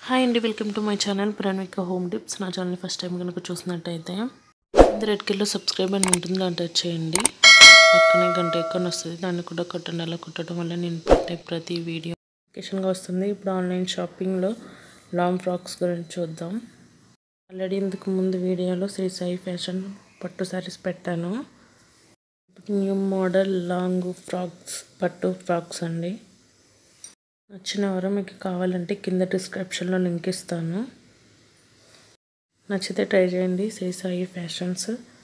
hi అండి welcome to my channel Pranavika home tips నా channel first time కనుక చూసినట్టయితే కింద రెడ్ కిలో సబ్స్క్రైబ్ అని ఉంటుంది దాన్ని టచ్ చేయండి పక్కనే గంట ఎక్కువ వస్తుంది దాన్ని కూడా కొట్టండి అలా కొట్టడం వల్ల నేను పెట్టే ప్రతి వీడియో నోటిఫికేషన్గా వస్తుంది ఇప్పుడు ఆన్లైన్ షాపింగ్లో లాంగ్ ఫ్రాక్స్ గురించి చూద్దాం ఆల్రెడీ ఇంతకు ముందు వీడియోలో శ్రీ సాయి ఫ్యాషన్ పట్టు శారీస్ పెట్టాను న్యూ మోడల్ లాంగ్ ఫ్రాక్స్ పట్టు ఫ్రాక్స్ అండి నచ్చిన వారు మీకు కావాలంటే కింద డిస్క్రిప్షన్లో లింక్ ఇస్తాను నచ్చితే ట్రై చేయండి శ్రీ సాయి ఫ్యాషన్స్